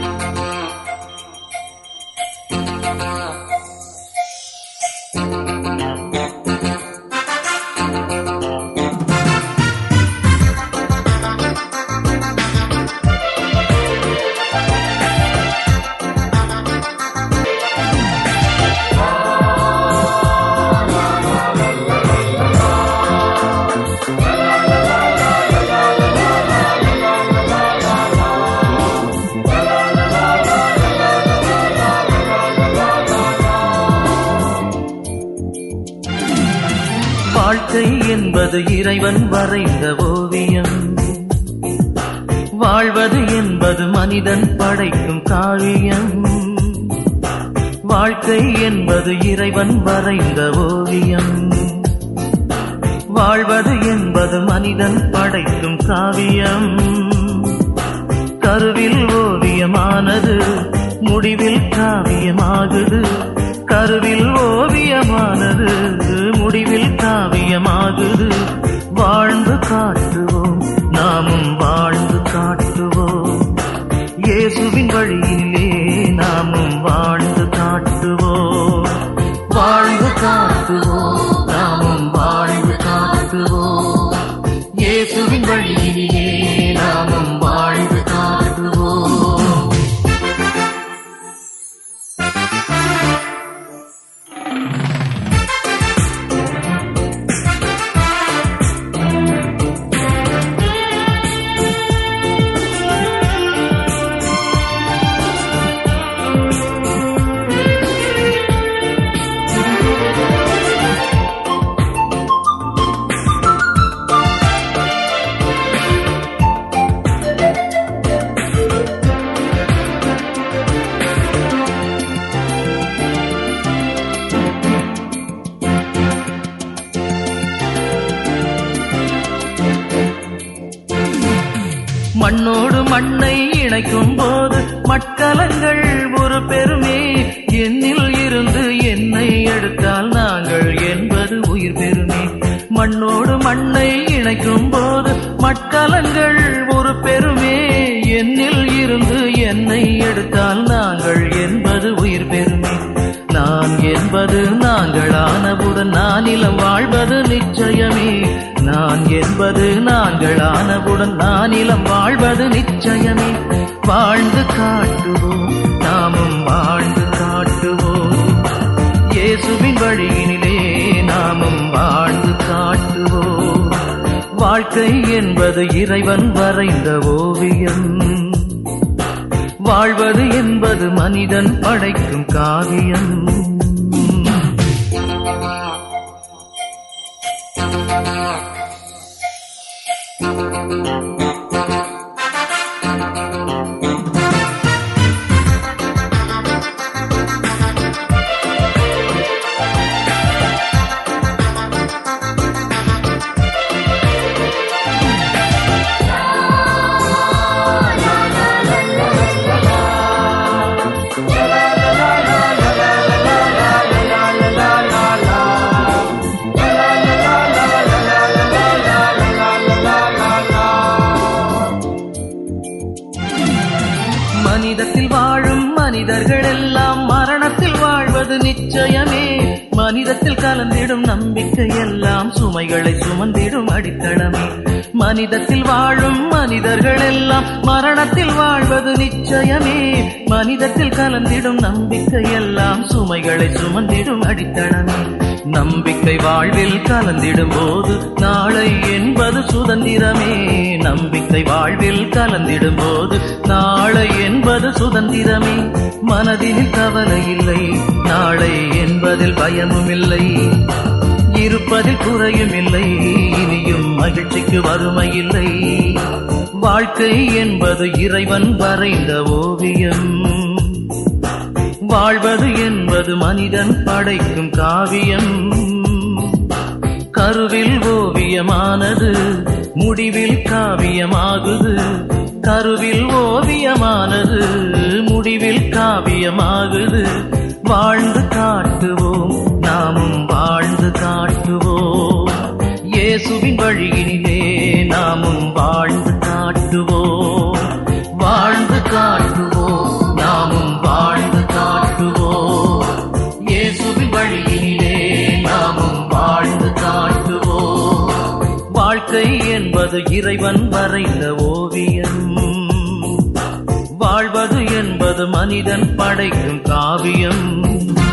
வாழ்க்கை என்பது இறைவன் வரைந்த ஓவியம் வாழ்வது என்பது மனிதன் படைக்கும் காவியம் வாழ்க்கை என்பது இறைவன் வரைந்த ஓவியம் வாழ்வது என்பது மனிதன் படைக்கும் காவியம் கருவில் ஓவியமானது முடிவில் காவியமாகுது கருவில் ஓவியமானது முடிவில் காவியமாகுது வாழ்ந்து காட்டுவோம் நாமும் வாழ்ந்து காட்டுவோம் இயேசுவின் வழியிலே நாமும் வாழ்ந்து காட்டுவோம் வாழ்ந்து காட்டுவோம் நாமும் வாழ்ந்து காட்டுவோம் இயேசுவின் வழியிலே நாமும் வாழ்ந்து காட்டுவோம் மண்ணோடு மண்ணை இணைக்கும் போது மட்கலங்கள் ஒரு பெருமே என்னில் இருந்து என்னை எடுத்தால் நாங்கள் என்பது உயிர் பெருமே மண்ணோடு மண்ணை இணைக்கும் போது மட்கலங்கள் ஒரு பெருமே என்னில் இருந்து என்னை எடுத்தால் நாங்கள் என்பது உயிர் பெருமே நான் என்பது நாங்களானவுடன் நானிலம் வாழ்வது நிச்சயமே நான் என்பது நாங்களானவுடன் நானிலம் வாழ்வது நிச்சயமே வாழ்ந்து காட்டுவோம் நாமும் வாழ்ந்து காட்டுவோம் இயேசுவின் வழியினிலே நாமும் வாழ்ந்து காட்டுவோம் வாழ்க்கை என்பது இறைவன் வரைந்த ஓவியம் வாழ்வது என்பது மனிதன் படைக்கும் காவியம் மனிதத்தில் வாழும் மனிதர்கள் எல்லாம் மரணத்தில் வாழ்வது நிச்சயமே மனிதத்தில் கலந்திடும் நம்பிக்கை எல்லாம் சுமைகளை சுமந்திடும் அடித்தளமே மனிதத்தில் வாழும் மனிதர்கள் எல்லாம் மரணத்தில் வாழ்வது நிச்சயமே மனிதத்தில் கலந்திடும் நம்பிக்கை எல்லாம் சுமைகளை சுமந்திடும் அடித்தளமே நம்பிக்கை வாழ்வில் கலந்திடும் போது நாளை என்பது சுதந்திரமே நம்பிக்கை வாழ்வில் கலந்திடும் போது நாளை என்பது சுதந்திரமே மனதில் கவலை இல்லை நாளை என்பதில் பயமும் இல்லை இருப்பதில் குறையும் இல்லை இனியும் மகிழ்ச்சிக்கு வறுமை இல்லை வாழ்க்கை என்பது இறைவன் வரைந்த ஓவியம் வாழ்வது என்பது மனிதன் படைக்கும் காவியம் கருவில் ஓவியமானது முடிவில் காவியமாகுது கருவில் ஓவியமானது முடிவில் காவியமாகுது வாழ்ந்து காட்டுவோம் நாமும் வாழ்ந்து காட்டுவோம் இயேசுவின் வழியினிலே நாமும் வாழ்ந்து காட்டுவோம் வாழ்ந்து காட்டுவோம் வழியிலே நாமும் வாழ்ந்து காட்டுவோம் வாழ்க்கை என்பது இறைவன் வரைந்த ஓவியம் வாழ்வது என்பது மனிதன் படைக்கும் காவியம்